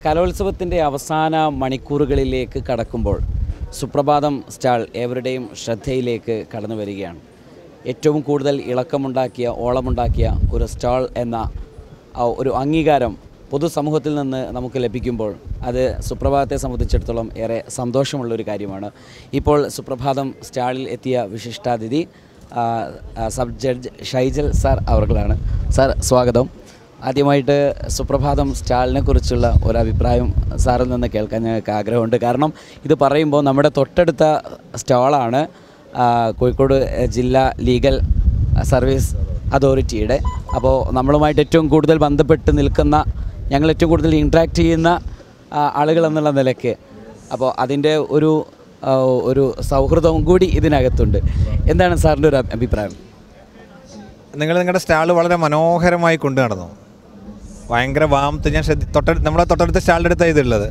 കലോത്സവത്തിൻ്റെ അവസാന മണിക്കൂറുകളിലേക്ക് കടക്കുമ്പോൾ സുപ്രഭാതം സ്റ്റാൾ ഏവരുടെയും ശ്രദ്ധയിലേക്ക് കടന്നു വരികയാണ് ഏറ്റവും കൂടുതൽ ഇളക്കമുണ്ടാക്കിയ ഓളമുണ്ടാക്കിയ ഒരു സ്റ്റാൾ എന്ന ആ ഒരു അംഗീകാരം പൊതുസമൂഹത്തിൽ നിന്ന് നമുക്ക് ലഭിക്കുമ്പോൾ അത് സുപ്രഭാതത്തെ സംബന്ധിച്ചിടത്തോളം ഏറെ സന്തോഷമുള്ള ഒരു കാര്യമാണ് ഇപ്പോൾ സുപ്രഭാതം സ്റ്റാളിൽ എത്തിയ വിശിഷ്ടാതിഥി ആ, ആ, സബ് ജഡ്ജ് ഷൈജൽ സാർ അവർകളാണ് സാർ സ്വാഗതം ആദ്യമായിട്ട് സുപ്രഭാതം സ്റ്റാളിനെ കുറിച്ചുള്ള ഒരു അഭിപ്രായം സാറിൽ നിന്ന് കേൾക്കാൻ ഞങ്ങൾക്ക് ആഗ്രഹമുണ്ട് കാരണം ഇത് പറയുമ്പോൾ നമ്മുടെ തൊട്ടടുത്ത സ്റ്റാളാണ് ആ, കോഴിക്കോട് ജില്ലാ ലീഗൽ സർവീസ് അതോറിറ്റിയുടെ അപ്പോൾ നമ്മളുമായിട്ട് ഏറ്റവും കൂടുതൽ ബന്ധപ്പെട്ട് നിൽക്കുന്ന ഞങ്ങൾ ഏറ്റവും കൂടുതൽ ഇൻട്രാക്ട് ചെയ്യുന്ന ആ, ആളുകൾ എന്നുള്ള നിലയ്ക്ക് അപ്പോൾ അതിൻ്റെ ഒരു ആ, ഒരു സൗഹൃദവും കൂടി ഇതിനകത്തുണ്ട് എന്താണ് സാറിൻ്റെ ഒരു അഭിപ്രായം നിങ്ങൾ നിങ്ങളുടെ സ്റ്റാൾ വളരെ മനോഹരമായി കൊണ്ടു നടന്നു ഭയങ്കര വാമത്ത് ഞാൻ ശ്രദ്ധി തൊട്ട നമ്മുടെ തൊട്ടടുത്ത സ്റ്റാളിൻ്റെ അടുത്താണ് ഇതുള്ളത്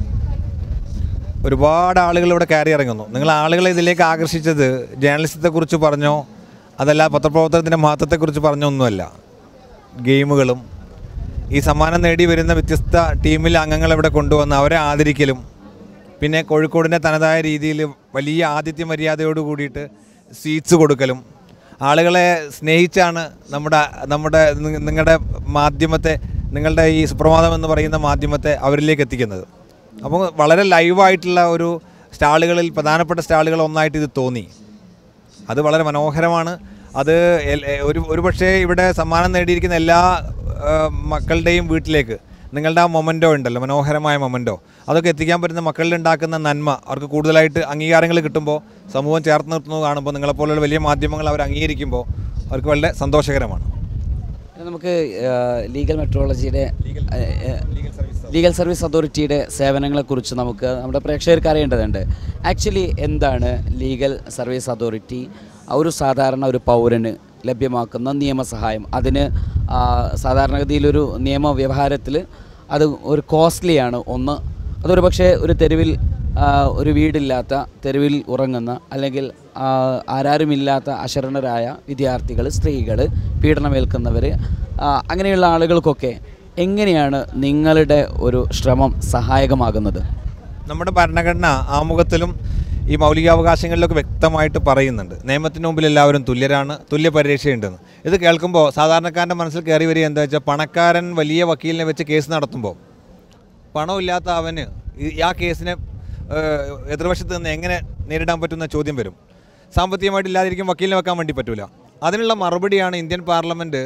ഒരുപാട് ആളുകൾ ഇവിടെ കയറി ഇറങ്ങുന്നു നിങ്ങൾ ആളുകളെ ഇതിലേക്ക് ആകർഷിച്ചത് ജേർണലിസത്തെക്കുറിച്ച് പറഞ്ഞോ അതല്ല പത്രപ്രവർത്തനത്തിൻ്റെ മഹത്വത്തെക്കുറിച്ച് പറഞ്ഞോ ഒന്നുമല്ല ഗെയിമുകളും ഈ സമ്മാനം നേടി വരുന്ന വ്യത്യസ്ത ടീമിലെ അംഗങ്ങളെ ഇവിടെ കൊണ്ടുവന്ന് അവരെ ആദരിക്കലും പിന്നെ കോഴിക്കോടിൻ്റെ തനതായ രീതിയിൽ വലിയ ആതിഥ്യ മര്യാദയോട് കൂടിയിട്ട് സ്വീറ്റ്സ് കൊടുക്കലും ആളുകളെ സ്നേഹിച്ചാണ് നമ്മുടെ നമ്മുടെ നി- നിങ്ങളുടെ മാധ്യമത്തെ നിങ്ങളുടെ ഈ സുപ്രഭാതം എന്ന് പറയുന്ന മാധ്യമത്തെ അവരിലേക്ക് എത്തിക്കുന്നത് അപ്പോൾ വളരെ ലൈവായിട്ടുള്ള ഒരു സ്റ്റാളുകളിൽ പ്രധാനപ്പെട്ട സ്റ്റാളുകൾ ഒന്നായിട്ട് ഇത് തോന്നി അത് വളരെ മനോഹരമാണ് അത് എൽ- എ- ഒരു ഒരു പക്ഷേ ഇവിടെ സമ്മാനം നേടിയിരിക്കുന്ന എല്ലാ ആ, മക്കളുടെയും വീട്ടിലേക്ക് നിങ്ങളുടെ ആ മൊമെൻറ്റോ ഉണ്ടല്ലോ മനോഹരമായ മൊമെൻറ്റോ അതൊക്കെ എത്തിക്കാൻ പറ്റുന്ന മക്കളിൽ ഉണ്ടാക്കുന്ന നന്മ അവർക്ക് കൂടുതലായിട്ട് അംഗീകാരങ്ങൾ കിട്ടുമ്പോൾ സമൂഹം ചേർത്ത് നിർത്തുന്നത് കാണുമ്പോൾ നിങ്ങളെപ്പോലുള്ള വലിയ മാധ്യമങ്ങൾ അവർ അംഗീകരിക്കുമ്പോൾ അവർക്ക് വളരെ സന്തോഷകരമാണ് ഇനി നമുക്ക് ആ, ലീഗൽ മെട്രോളജിയുടെ ആ, ആ, ലീഗൽ സർവീസ് അതോറിറ്റിയുടെ സേവനങ്ങളെക്കുറിച്ച് നമുക്ക് നമ്മുടെ പ്രേക്ഷകർക്ക് അറിയേണ്ടതുണ്ട് ആക്ച്വലി എന്താണ് ലീഗൽ സർവീസ് അതോറിറ്റി ഒരു സാധാരണ ഒരു പൗരന് ലഭ്യമാക്കുന്ന നിയമസഹായം അതിന് ആ, സാധാരണഗതിയിലൊരു നിയമവ്യവഹാരത്തിൽ അത് ഒരു കോസ്റ്റ്ലിയാണ് ഒന്ന് അതൊരു പക്ഷേ ഒരു തെരുവിൽ ആ, ഒരു വീടില്ലാത്ത തെരുവിൽ ഉറങ്ങുന്ന അല്ലെങ്കിൽ ആ, ആരാരുമില്ലാത്ത അശരണരായ വിദ്യാർത്ഥികൾ സ്ത്രീകൾ പീഡനമേൽക്കുന്നവർ ആ, അങ്ങനെയുള്ള ആളുകൾക്കൊക്കെ എങ്ങനെയാണ് നിങ്ങളുടെ ഒരു ശ്രമം സഹായകമാകുന്നത് നമ്മുടെ ഭരണഘടന ആമുഖത്തിലും ഈ മൗലികാവകാശങ്ങളിലൊക്കെ വ്യക്തമായിട്ട് പറയുന്നുണ്ട് നിയമത്തിന് മുമ്പിൽ എല്ലാവരും തുല്യരാണ് തുല്യ പരിരക്ഷയുണ്ടെന്ന് ഇത് കേൾക്കുമ്പോൾ സാധാരണക്കാരൻ്റെ മനസ്സിൽ കയറി വരിക എന്താ വെച്ചാൽ പണക്കാരൻ വലിയ വക്കീലിനെ വെച്ച് കേസ് നടത്തുമ്പോൾ പണമില്ലാത്ത അവന് ഈ- ആ കേസിനെ ഏഹ്, എതിർവശത്ത് നിന്ന് എങ്ങനെ നേരിടാൻ പറ്റുന്ന ചോദ്യം വരും സാമ്പത്തികമായിട്ട് ഇല്ലാതിരിക്കും വക്കീലിനെ വെക്കാൻ വേണ്ടി പറ്റൂല അതിനുള്ള മറുപടിയാണ് Indian parliament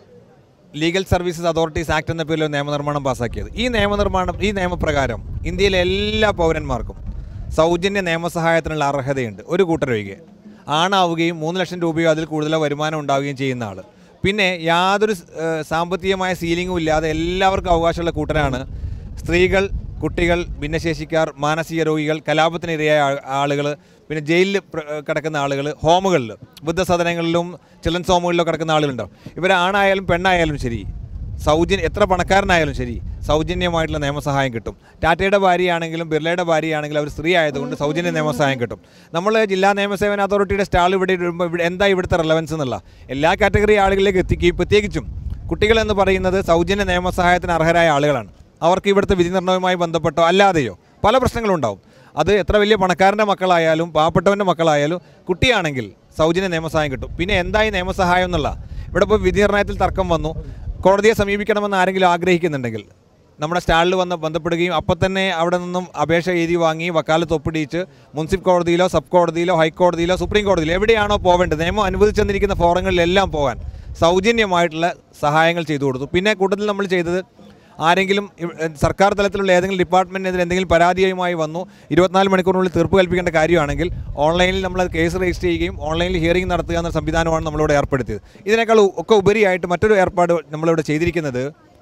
legal services authorities act എന്ന പേരിൽ ഒരു നിയമനിർമ്മാണം പാസ്സാക്കിയത് ഈ നിയമനിർമ്മാണം ഈ നിയമപ്രകാരം ഇന്ത്യയിലെ എല്ലാ പൗരന്മാർക്കും സൗജന്യ നിയമസഹായത്തിനുള്ള അർഹതയുണ്ട് ഒരു കൂട്ടരൊഴികെ ആണാവുകയും മൂന്ന് ലക്ഷം രൂപയോ അതിൽ കൂടുതലോ വരുമാനം ഉണ്ടാവുകയും ചെയ്യുന്ന ആൾ പിന്നെ യാതൊരു ഏഹ്, സാമ്പത്തികമായ സീലിംഗും ഇല്ലാതെ എല്ലാവർക്കും അവകാശമുള്ള കൂട്ടരാണ് സ്ത്രീകൾ കുട്ടികൾ ഭിന്നശേഷിക്കാർ മാനസിക രോഗികൾ കലാപത്തിനിരയായ ആളുകൾ പിന്നെ ജയിലിൽ പ്ര- കിടക്കുന്ന ആളുകൾ ഹോമുകളിൽ വൃദ്ധസദനങ്ങളിലും ചിൽഡ്രൻസ് ഹോമുകളിലോ കിടക്കുന്ന ആളുകളുണ്ടാവും ഇവരാണായാലും പെണ്ണായാലും ശരി സൗജന്യ എത്ര പണക്കാരനായാലും ശരി സൗജന്യമായിട്ടുള്ള നിയമസഹായം കിട്ടും ടാറ്റയുടെ ഭാര്യയാണെങ്കിലും ബിർളയുടെ ഭാര്യയാണെങ്കിലും അവർ സ്ത്രീ ആയതുകൊണ്ട് സൗജന്യ നിയമസഹായം കിട്ടും നമ്മൾ ജില്ലാ നിയമസേവന അതോറിറ്റിയുടെ സ്റ്റാൾ ഇവിടെ ഇടുമ്പോൾ ഇവിടെ എന്താ ഇവിടുത്തെ റെലവൻസ് എന്നുള്ള എല്ലാ കാറ്റഗറി ആളുകളിലേക്ക് എത്തിക്കുകയും പ്രത്യേകിച്ചും കുട്ടികൾ എന്ന് പറയുന്നത് സൗജന്യ നിയമസഹായത്തിന് അർഹരായ ആളുകളാണ് അവർക്ക് ഇവിടുത്തെ വിധി നിർണ്ണയവുമായി ബന്ധപ്പെട്ടോ അല്ലാതെയോ പല പ്രശ്നങ്ങളുണ്ടാവും അത് എത്ര വലിയ പണക്കാരൻ്റെ മക്കളായാലും പാവപ്പെട്ടവൻ്റെ മക്കളായാലും കുട്ടിയാണെങ്കിൽ സൗജന്യ നിയമസഹായം കിട്ടും പിന്നെ എന്തായി നിയമസഹായം എന്നുള്ള ഇവിടെ ഇപ്പോൾ വിധി നിർണ്ണയത്തിൽ തർക്കം വന്നു കോടതിയെ സമീപിക്കണമെന്ന് ആരെങ്കിലും ആഗ്രഹിക്കുന്നുണ്ടെങ്കിൽ നമ്മുടെ സ്റ്റാളിൽ വന്ന് ബന്ധപ്പെടുകയും അപ്പം തന്നെ അവിടെ നിന്നും അപേക്ഷ എഴുതി വാങ്ങി വക്കാലത്ത് ഒപ്പിടിച്ച് മുനിസിപ്പൽ കോടതിയിലോ സബ് കോടതിയിലോ ഹൈക്കോടതിയിലോ സുപ്രീം കോടതിയിലോ എവിടെയാണോ പോവേണ്ടത് നിയമം അനുവദിച്ചെന്നിരിക്കുന്ന ഫോറങ്ങളിലെല്ലാം പോകാൻ സൗജന്യമായിട്ടുള്ള സഹായങ്ങൾ ചെയ്തു കൊടുത്തു പിന്നെ കൂട്ടത്തിൽ നമ്മൾ ചെയ്തത് ആരെങ്കിലും ഇവ- ഏഹ് സർക്കാർ തലത്തിലുള്ള ഏതെങ്കിലും ഡിപ്പാർട്ട്മെൻറ്റിനെതിരെ എന്തെങ്കിലും പരാതിയുമായി വന്നു ഇരുപത്തിനാല് മണിക്കൂറിനുള്ളിൽ തീർപ്പ് കൽപ്പിക്കേണ്ട കാര്യമാണെങ്കിൽ ഓൺലൈനിൽ നമ്മൾ അത് കേസ് രജിസ്റ്റർ ചെയ്യുകയും ഓൺലൈനിൽ ഹിയറിംഗ് നടത്തുക എന്ന സംവിധാനമാണ് നമ്മളിവിടെ ഏർപ്പെടുത്തിയത് ഇതിനേക്കാൾ ഉ- ഒക്കെ ഉപരിയായിട്ട് മറ്റൊരു ഏർപ്പാട് നമ്മളിവിടെ ചെയ്തിരിക്കുന്നത്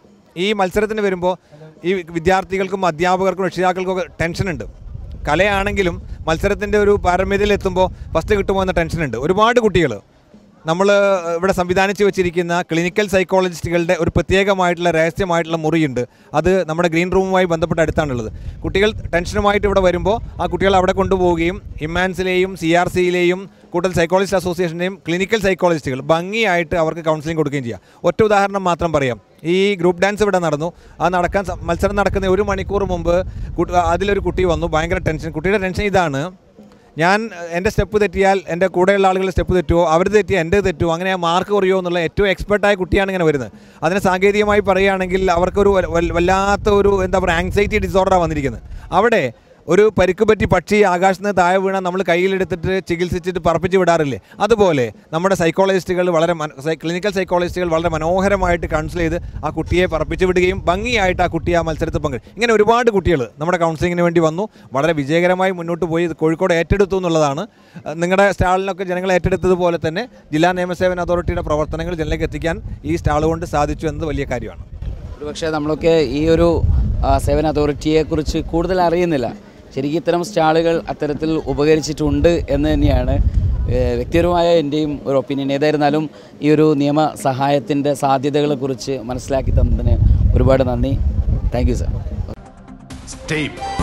ഈ മത്സരത്തിന് വരുമ്പോൾ ഈ വിദ്യാർത്ഥികൾക്കും അധ്യാപകർക്കും രക്ഷിതാക്കൾക്കും ഒക്കെ ടെൻഷനുണ്ട് കലയാണെങ്കിലും മത്സരത്തിൻ്റെ ഒരു പാരമ്യതയിൽ എത്തുമ്പോൾ ഫസ്റ്റ് കിട്ടുമോ എന്ന ടെൻഷനുണ്ട് ഒരുപാട് കുട്ടികൾ നമ്മൾ ഇവിടെ സംവിധാനിച്ച് വെച്ചിരിക്കുന്ന ക്ലിനിക്കൽ സൈക്കോളജിസ്റ്റുകളുടെ ഒരു പ്രത്യേകമായിട്ടുള്ള രഹസ്യമായിട്ടുള്ള മുറിയുണ്ട് അത് നമ്മുടെ ഗ്രീൻ റൂമുമായി ബന്ധപ്പെട്ട് അടുത്താണുള്ളത് കുട്ടികൾ ടെൻഷനുമായിട്ട് ഇവിടെ വരുമ്പോൾ ആ കുട്ടികൾ അവിടെ കൊണ്ടുപോവുകയും ഹിമാൻസിലെയും സി ആർ സിയിലെയും കൂടുതൽ സൈക്കോളജിസ്റ്റ് അസോസിയേഷൻ്റെയും ക്ലിനിക്കൽ സൈക്കോളജിസ്റ്റുകൾ ഭംഗിയായിട്ട് അവർക്ക് കൗൺസിലിംഗ് കൊടുക്കുകയും ചെയ്യാം ഒറ്റ ഉദാഹരണം മാത്രം പറയാം ഈ ഗ്രൂപ്പ് ഡാൻസ് ഇവിടെ നടന്നു ആ നടക്കാൻ സ- മത്സരം നടക്കുന്ന ഒരു മണിക്കൂർ മുമ്പ് കുട്ടി- അതിലൊരു കുട്ടി വന്നു ഭയങ്കര ടെൻഷൻ കുട്ടിയുടെ ടെൻഷൻ ഇതാണ് ഞാൻ എൻ്റെ സ്റ്റെപ്പ് തെറ്റിയാൽ എൻ്റെ കൂടെയുള്ള ആളുകൾ സ്റ്റെപ്പ് തെറ്റുമോ അവർ തെറ്റിയാൽ എൻ്റെ തെറ്റുമോ അങ്ങനെ മാർക്ക് കുറയുമോ എന്നുള്ള ഏറ്റവും എക്സ്പെർട്ടായ കുട്ടിയാണ് ഇങ്ങനെ വരുന്നത് അതിന് സാങ്കേതികമായി പറയുകയാണെങ്കിൽ അവർക്കൊരു വൽ- വൽ- വല്ലാത്ത ഒരു എന്താ പറയുക ആങ്സൈറ്റി ഡിസോർഡറാണ് വന്നിരിക്കുന്നത് അവിടെ ഒരു പരിക്ക് പറ്റി പക്ഷി ആകാശത്ത് നിന്ന് താഴെ വീണാൽ നമ്മൾ കയ്യിലെടുത്തിട്ട് ചികിത്സിച്ചിട്ട് പറപ്പിച്ച് വിടാറില്ലേ അതുപോലെ നമ്മുടെ സൈക്കോളജിസ്റ്റുകൾ വളരെ ക്ലിനിക്കൽ സൈക്കോളജിസ്റ്റുകൾ വളരെ മനോഹരമായിട്ട് കൗൺസിൽ ചെയ്ത് ആ കുട്ടിയെ പറപ്പിച്ച് വിടുകയും ഭംഗിയായിട്ട് ആ കുട്ടി ആ മത്സരത്തിൽ പങ്കെടുക്കും ഇങ്ങനെ ഒരുപാട് കുട്ടികൾ നമ്മുടെ കൗൺസിലിങ്ങിന് വേണ്ടി വന്നു വളരെ വിജയകരമായി മുന്നോട്ട് പോയി ഇത് കോഴിക്കോട് ഏറ്റെടുത്തു എന്നുള്ളതാണ് അഹ് നിങ്ങളുടെ സ്റ്റാളിനൊക്കെ ജനങ്ങൾ ഏറ്റെടുത്തതുപോലെ തന്നെ ജില്ലാ നിയമസേവന അതോറിറ്റിയുടെ പ്രവർത്തനങ്ങൾ ജനങ്ങളിലേക്ക് എത്തിക്കാൻ ഈ സ്റ്റാൾ കൊണ്ട് സാധിച്ചു എന്നത് വലിയ കാര്യമാണ് ഒരുപക്ഷെ നമ്മളൊക്കെ ഈ ഒരു ആ, സേവന അതോറിറ്റിയെക്കുറിച്ച് കൂടുതൽ അറിയുന്നില്ല ശരിക്കും ഇത്തരം സ്റ്റാളുകൾ അത്തരത്തിൽ ഉപകരിച്ചിട്ടുണ്ട് എന്ന് തന്നെയാണ് ഏഹ്, വ്യക്തിപരമായ എൻ്റെയും ഒരു ഒപ്പീനിയൻ ഏതായിരുന്നാലും ഈ ഒരു നിയമ സഹായത്തിൻ്റെ സാധ്യതകളെക്കുറിച്ച് മനസ്സിലാക്കി തന്നതിന് ഒരുപാട് നന്ദി താങ്ക് യു സാർ Stay